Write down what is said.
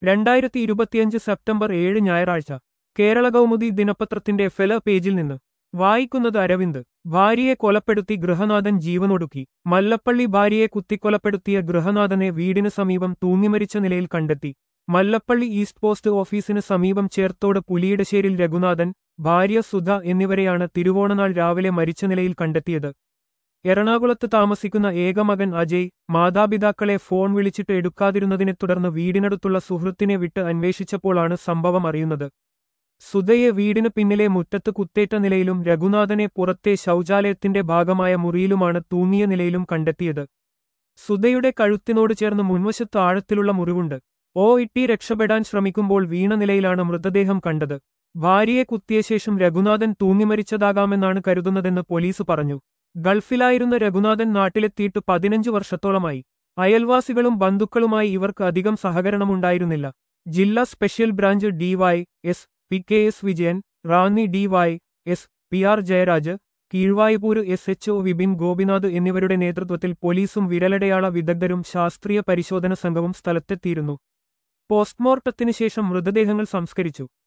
രണ്ടായിരത്തി ഇരുപത്തിയഞ്ച് സെപ്റ്റംബർ ഏഴ് ഞായറാഴ്ച കേരള കൗമുദി ദിനപത്രത്തിന്റെ ഫെല പേജിൽ നിന്ന് വായിക്കുന്നത് അരവിന്ദ് ഭാര്യയെ കൊലപ്പെടുത്തി ഗൃഹനാഥൻ ജീവനൊടുക്കി മല്ലപ്പള്ളി ഭാര്യയെ കുത്തിക്കൊലപ്പെടുത്തിയ ഗൃഹനാഥനെ വീടിന് സമീപം തൂങ്ങിമരിച്ച നിലയിൽ കണ്ടെത്തി മല്ലപ്പള്ളി ഈസ്റ്റ് പോസ്റ്റ് ഓഫീസിന് സമീപം ചേർത്തോട് പുലിയിടശ്ശേരിൽ രഘുനാഥൻ ഭാര്യ സുധ എന്നിവരെയാണ് തിരുവോണനാൾ രാവിലെ മരിച്ച നിലയിൽ കണ്ടെത്തിയത് എറണാകുളത്ത് താമസിക്കുന്ന ഏകമകൻ അജയ് മാതാപിതാക്കളെ ഫോൺ വിളിച്ചിട്ട് എടുക്കാതിരുന്നതിനെ തുടർന്ന് വീടിനടുത്തുള്ള സുഹൃത്തിനെ വിട്ട് അന്വേഷിച്ചപ്പോഴാണ് സംഭവം അറിയുന്നത് സുധയെ വീടിന് പിന്നിലെ മുറ്റത്ത് കുത്തേറ്റ നിലയിലും രഘുനാഥനെ പുറത്തെ ശൗചാലയത്തിന്റെ ഭാഗമായ മുറിയിലുമാണ് തൂങ്ങിയ നിലയിലും കണ്ടെത്തിയത് സുധയുടെ കഴുത്തിനോട് ചേർന്ന് മുൻവശത്ത് ആഴത്തിലുള്ള മുറിവുണ്ട് ഓ ഇട്ടി രക്ഷപ്പെടാൻ ശ്രമിക്കുമ്പോൾ വീണ നിലയിലാണ് മൃതദേഹം കണ്ടത് ഭാര്യയെ കുത്തിയ ശേഷം രഘുനാഥൻ തൂങ്ങിമരിച്ചതാകാമെന്നാണ് കരുതുന്നതെന്ന് പോലീസ് പറഞ്ഞു ഗൾഫിലായിരുന്ന രഘുനാഥൻ നാട്ടിലെത്തിയിട്ട് പതിനഞ്ചു വർഷത്തോളമായി അയൽവാസികളും ബന്ധുക്കളുമായി ഇവർക്ക് അധികം സഹകരണമുണ്ടായിരുന്നില്ല ജില്ലാ special branch D Y S P K S Vijayan Ranni D Y S P R Jayaraj Keezhvaipur S H O Vipin Gopinath എന്നിവരുടെ നേതൃത്വത്തിൽ പോലീസും വിരലടയാള വിദഗ്ധരും ശാസ്ത്രീയ പരിശോധന സംഘവും സ്ഥലത്തെത്തിയിരുന്നു പോസ്റ്റ്മോർട്ടത്തിന് ശേഷം മൃതദേഹങ്ങൾ സംസ്കരിച്ചു